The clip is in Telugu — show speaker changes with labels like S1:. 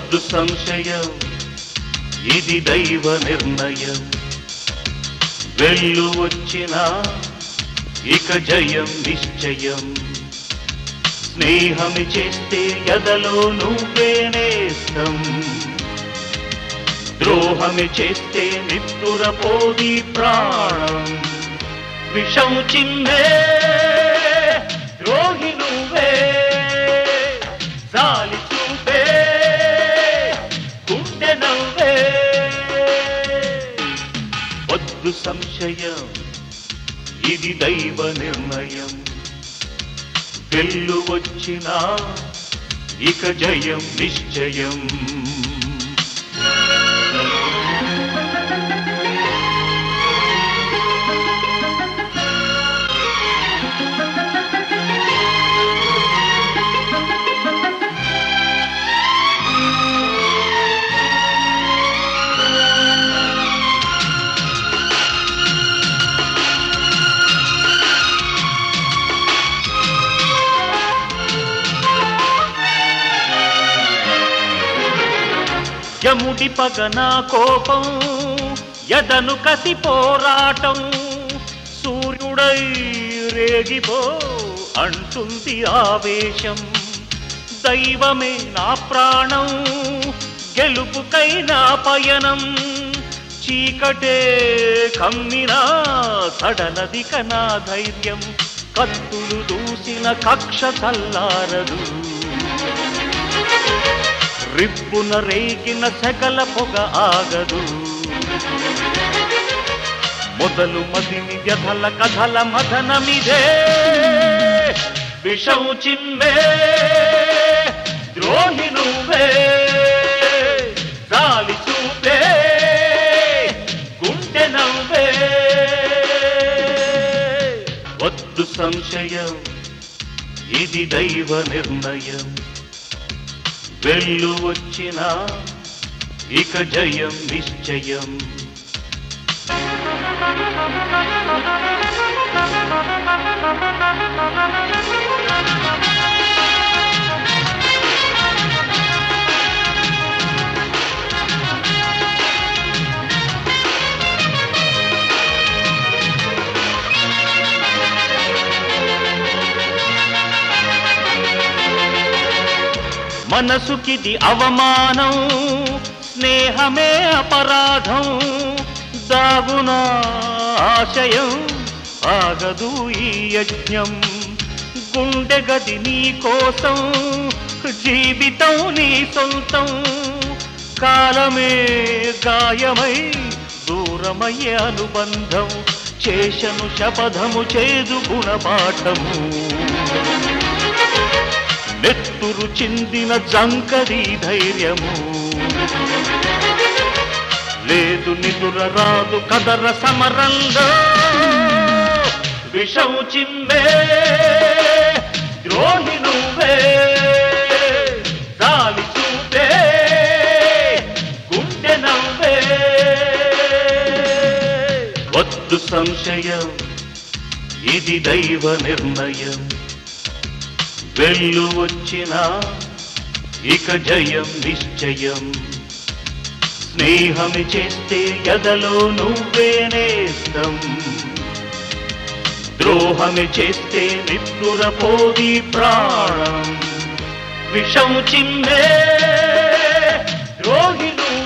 S1: వద్దు సంశయం ఇది దైవ నిర్ణయం వెళ్ళు వచ్చినా ఇక జయం నిశ్చయం స్నేహమి చేస్తే ఎదలో నువ్వే నేస్తం ద్రోహమి చేస్తే నిత్తుర పోది ప్రాణం విషం చిన్నే ద్రోహి నువ్వే జాలి చూపే గుండె నవ్వే వద్దు సంశయం ఇది దైవ నిర్ణయం వెళ్ళు వచ్చినా ఇక జయం నిశ్చయం యముడి పగన కోపం ఎదను కసి పోరాటం సూర్యుడై రేగిపో అంటుంది ఆవేశం దైవమే నా ప్రాణం గెలుపుకై నా పయనం చీకటే కమ్మినా సడలదిక నా ధైర్యం కత్తులు దూసిన కక్ష చల్లారదు రిప్పున రేగిన సకల పొగ ఆగదు మొదలు మదిని వ్యధల కథల మథనమిదే విషం చిమ్మే ద్రోహి నువ్వే గాలి చూపే గుండె నవ్వే వద్దు సంశయం ఇది దైవ నిర్ణయం వెళ్ళు వచ్చినా ఇక జయం నిశ్చయం మనసుకిది అవమానం స్నేహమే అపరాధం దాగున ఆశయం ఆగదు ఈ యజ్ఞం గుండె గది నీ కోసం జీవితం నీ సొంతం కాలమే గాయమై దూరమయ్యే అనుబంధం చేశను శపథము చేదు గుణపాఠము నెత్తురు చిందిన జంకరీ ధైర్యము లేదు నిదుర రాదు కదర సమరంలో విషం చిమ్మే ద్రోహి నువ్వే గాలి చూపే గుండె నవ్వే వద్దు సంశయం ఇది దైవ నిర్ణయం వెళ్ళు వచ్చినా ఇక జయం నిశ్చయం స్నేహమి చేస్తే ఎదలో నువ్వే నేస్తం ద్రోహమి చేస్తే నిప్పుర పోది ప్రాణం విషం చిమ్మే ద్రోహి నువ్వే